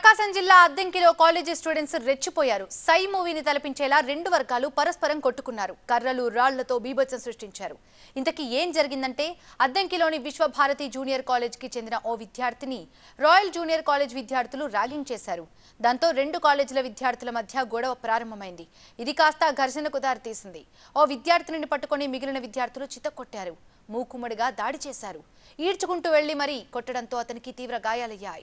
ప్రకాశం జిల్లా అద్దెంకిలో college students రెచ్చిపోయారు సై మూవీని తలపించేలా రెండు వర్గాలు పరస్పరం కొట్టుకున్నారు కర్రలు రాళ్లతో బీభత్సం సృష్టించారు ఇంతకీ ఏం జరిగిందంటే అద్దెంకిలోని విశ్వభారతి జూనియర్ కాలేజ్కి చెందిన ఓ విద్యార్థిని రాయల్ జూనియర్ కాలేజ్ విద్యార్థులు ర్యాగింగ్ చేశారు దాంతో రెండు కాలేజీల విద్యార్థుల మధ్య గొడవ ప్రారంభమైంది ఇది కాస్త ఘర్షణకు దారితీసింది ఓ విద్యార్థినిని పట్టుకొని మిగిలిన విద్యార్థులు చితక్కొట్టారు మూకుమ్మడిగా దాడి చేశారు ఈడ్చుకుంటూ వెళ్లి మరీ కొట్టడంతో అతనికి తీవ్ర గాయాలయ్యాయి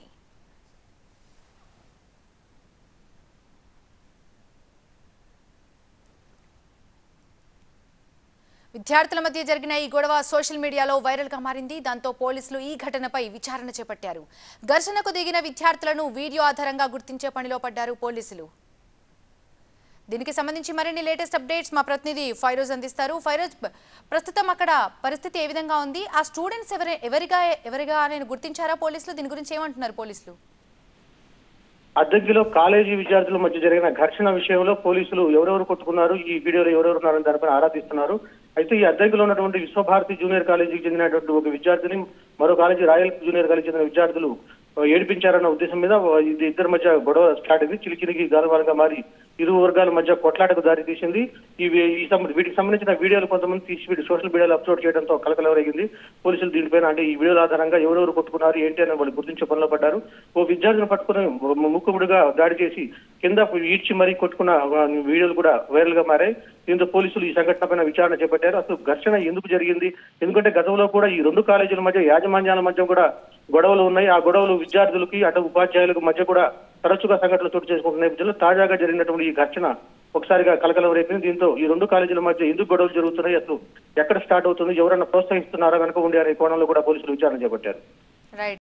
విద్యార్థుల మధ్య జరిగిన ఈ గొడవ సోషల్ మీడియాలో వైరల్ గా మారింది దాంతో పోలీసులు ఈ ఘటనపై విచారణ చేపట్టారు ఘర్షణకు దిగిన విద్యార్థులను వీడియో ఆధారంగా గుర్తించే పనిలో పడ్డారు పోలీసులు దీనికి సంబంధించి మరిన్ని లేటెస్ట్ అప్డేట్స్ మా ప్రతినిధి ఫైరోజ్ అందిస్తారు ఫైరోజ్ ప- ప్రస్తుతం అక్కడ పరిస్థితి ఏ విధంగా ఉంది ఆ స్టూడెంట్స్ ఎవరి ఎవరిగా ఎవరిగా నేను గుర్తించారా పోలీసులు దీని గురించి ఏమంటున్నారు పోలీసులు అద్దెకిలో కాలేజీ విద్యార్థుల మధ్య జరిగిన ఘర్షణ విషయంలో పోలీసులు ఎవరెవరు కొట్టుకున్నారు ఈ వీడియోలో ఎవరెవరు ఉన్నారని దానిపైన ఆరా తీస్తున్నారు అయితే ఈ అద్దెకిలో ఉన్నటువంటి విశ్వభారతి జూనియర్ కాలేజీకి చెందినటువంటి ఒక విద్యార్థిని మరో కాలేజీ రాయల్ జూనియర్ కాలేజీ చెందిన విద్యార్థులు ఆ, ఏడిపించారన్న ఉద్దేశం మీద ఆ, ఇది ఇద్దరి మధ్య గొడవ స్టార్ట్ అయింది చిలికిలికి గాలవాలుగా మారి ఇరు వర్గాల మధ్య కొట్లాటకు దారి తీసింది ఇవి ఈ సంబ- వీటికి సంబంధించిన వీడియోలు కొంతమంది తీసి వీడి సోషల్ మీడియాలో అప్లోడ్ చేయడంతో కలకలవరేగింది పోలీసులు దీనిపైన అంటే ఈ వీడియోల ఆధారంగా ఎవరెవరు కొట్టుకున్నారు ఏంటి అని వాళ్ళు గుర్తించే పనిలో పడ్డారు ఓ విద్యార్థిని పట్టుకుని ము- ముక్కుముడిగా దాడి చేసి కింద ఈడ్చి మరీ కొట్టుకున్న ఆ, వీడియోలు కూడా వైరల్ గా మారాయి దీంతో పోలీసులు ఈ సంఘటన పైన విచారణ చేపట్టారు అసలు ఘర్షణ ఎందుకు జరిగింది ఎందుకంటే గతంలో కూడా ఈ రెండు కాలేజీల మధ్య యాజమాన్యాల మధ్య కూడా గొడవలు ఉన్నాయి ఆ గొడవలు విద్యార్థులకి అటు ఉపాధ్యాయులకు మధ్య కూడా తరచుగా సంఘటనలు చోటు చేసుకుంటున్న నేపథ్యంలో తాజాగా జరిగినటువంటి ఈ ఘర్షణ ఒకసారిగా కలకలం రేపింది దీంతో ఈ రెండు కాలేజీల మధ్య ఎందుకు గొడవలు జరుగుతున్నాయి అసలు ఎక్కడ స్టార్ట్ అవుతుంది ఎవరైనా ప్రోత్సహిస్తున్నారా కనుక ఉండే అనే కోణంలో కూడా పోలీసులు విచారణ చేపట్టారు రైట్